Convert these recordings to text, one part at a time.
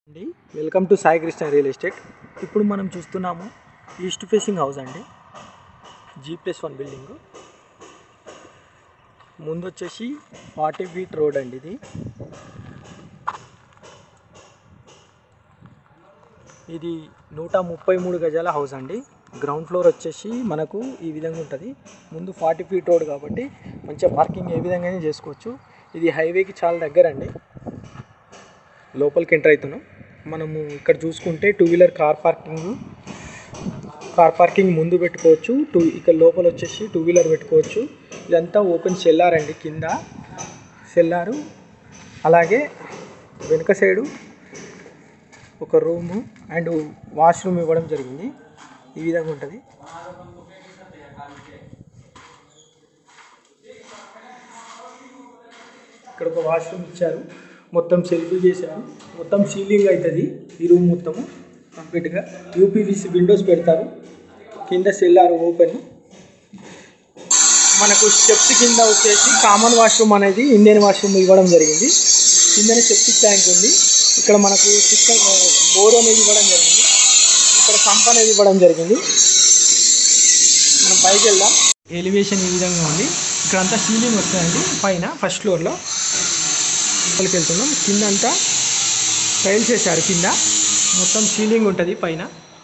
అండి welcome to Sai Krishna real estate ఇప్పుడు మనం చూస్తున్నాము ఈస్ట్ ఫేసింగ్ హౌస్ అండి జీ ప్లస్ వన్ బిల్డింగ్ ముందు వచ్చేసి ఫార్టీ ఫీట్ రోడ్ అండి ఇది ఇది నూట ముప్పై మూడు గజాల హౌస్ అండి గ్రౌండ్ ఫ్లోర్ వచ్చేసి మనకు ఈ విధంగా ఉంటుంది ముందు ఫార్టీ ఫీట్ రోడ్ కాబట్టి మంచిగా పార్కింగ్ ఏ విధంగా చేసుకోవచ్చు ఇది హైవేకి చాలా దగ్గర అండి లోపలికి ఎంటర్ అవుతున్నాం మనము ఇక్కడ చూసుకుంటే two wheeler car parking car parking ముందు పెట్టుకోవచ్చు టూ ఇక్కడ లోపల వచ్చేసి టూ వీలర్ పెట్టుకోవచ్చు ఇదంతా ఓపెన్ సెల్లార్ అండి కింద సెల్లారు అలాగే వెనుక సైడు ఒక రూము అండ్ వాష్రూమ్ ఇవ్వడం జరిగింది ఈ విధంగా ఉంటుంది ఇక్కడ ఒక వాష్రూమ్ ఇచ్చారు మొత్తం సెల్ఫీ చేశారు మొత్తం సీలింగ్ అవుతుంది ఈ రూమ్ మొత్తము కంప్లీట్గా యూపీవీసీ విండోస్ పెడతారు కింద సెల్లార్ ఓపెన్ మనకు స్టెప్స్ కింద వచ్చేసి కామన్ వాష్రూమ్ అనేది ఇండియన్ వాష్రూమ్ ఇవ్వడం జరిగింది కిందనే సెప్టిక్ ట్యాంక్ ఉంది ఇక్కడ మనకు సిస్టమ్ బోర్ అనేది ఇవ్వడం జరిగింది ఇక్కడ సంప్ అనేది ఇవ్వడం జరిగింది మనం పైకి వెళ్దాం ఎలివేషన్ ఈ విధంగా ఉంది ఇక్కడ అంతా సీలింగ్ వస్తాయండి పైన ఫస్ట్ ఫ్లోర్లో లోపలికి వెళ్తున్నాం కింద అంతా టైల్స్ వేశారు కింద మొత్తం సీలింగ్ ఉంటుంది పైన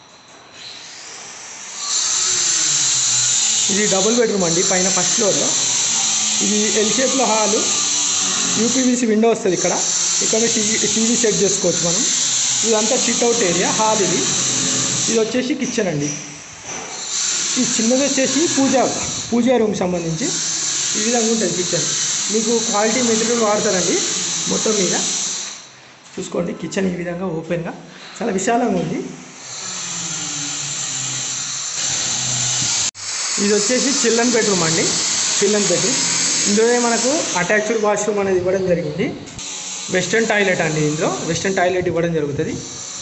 ఇది డబుల్ బెడ్రూమ్ అండి పైన ఫస్ట్ ఫ్లోర్లో ఇది ఎల్ షేప్లో హాలు యూపీవీసీ విండో వస్తుంది ఇక్కడ ఇక్కడ టీవీ టీవీ సెట్ చేసుకోవచ్చు మనం ఇదంతా సిట్అవుట్ ఏరియా హాల్ ఇది ఇది వచ్చేసి కిచెన్ అండి ఈ చిన్నది వచ్చేసి పూజ పూజ రూమ్ సంబంధించి ఈ విధంగా ఉంటుంది కిచెన్ మీకు క్వాలిటీ మెటీరియల్ వాడతారండి మొత్తం మీద చూసుకోండి కిచెన్ ఈ విధంగా ఓపెన్గా చాలా విశాలంగా ఉంది ఇది వచ్చేసి చిల్డ్రన్ బెడ్రూమ్ అండి చిల్డ్రన్ బెడ్రూమ్ ఇందులోనే మనకు అటాచ్డ్ వాష్రూమ్ అనేది ఇవ్వడం జరిగింది వెస్ట్రన్ టాయిలెట్ అండి ఇందులో వెస్ట్రన్ టాయిలెట్ ఇవ్వడం జరుగుతుంది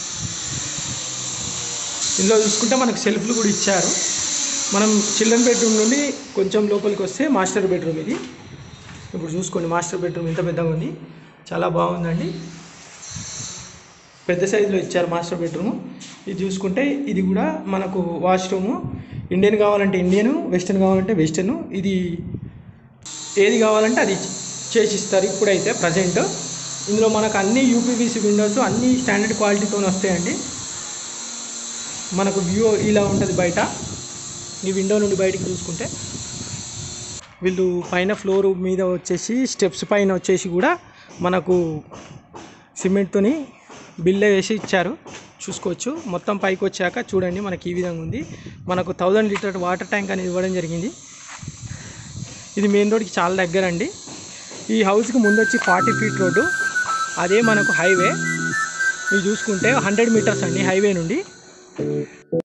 ఇందులో చూసుకుంటే మనకు సెల్ఫ్లు కూడా ఇచ్చారు మనం చిల్డ్రన్ బెడ్రూమ్ నుండి కొంచెం లోపలికి వస్తే మాస్టర్ బెడ్రూమ్ ఇది ఇప్పుడు చూసుకోండి మాస్టర్ బెడ్రూమ్ ఇంత పెద్దగా ఉంది చాలా బాగుందండి పెద్ద సైజులో ఇచ్చారు మాస్టర్ బెడ్రూమ్ ఇది చూసుకుంటే ఇది కూడా మనకు వాష్రూము ఇండియన్ కావాలంటే ఇండియన్ వెస్టర్న్ కావాలంటే వెస్టర్న్ ఇది ఏది కావాలంటే అది చేసిస్తారు ఇప్పుడైతే ప్రజెంట్ ఇందులో మనకు అన్ని యూపీవీసీ విండోస్ అన్ని స్టాండర్డ్ క్వాలిటీతో వస్తాయండి మనకు వ్యూ ఇలా ఉంటుంది బయట ఈ విండో నుండి బయటికి చూసుకుంటే వీళ్ళు పైన ఫ్లోర్ మీద వచ్చేసి స్టెప్స్ పైన వచ్చేసి కూడా మనకు సిమెంట్తోని బిల్ల వేసి ఇచ్చారు చూసుకోవచ్చు మొత్తం పైకి వచ్చాక చూడండి మనకి ఈ విధంగా ఉంది మనకు థౌజండ్ లీటర్ వాటర్ ట్యాంక్ అనేది ఇవ్వడం జరిగింది ఇది మెయిన్ రోడ్కి చాలా దగ్గర అండి ఈ హౌస్కి ముందు వచ్చి ఫార్టీ ఫీట్ రోడ్డు అదే మనకు హైవే ఇది చూసుకుంటే హండ్రెడ్ మీటర్స్ అండి హైవే నుండి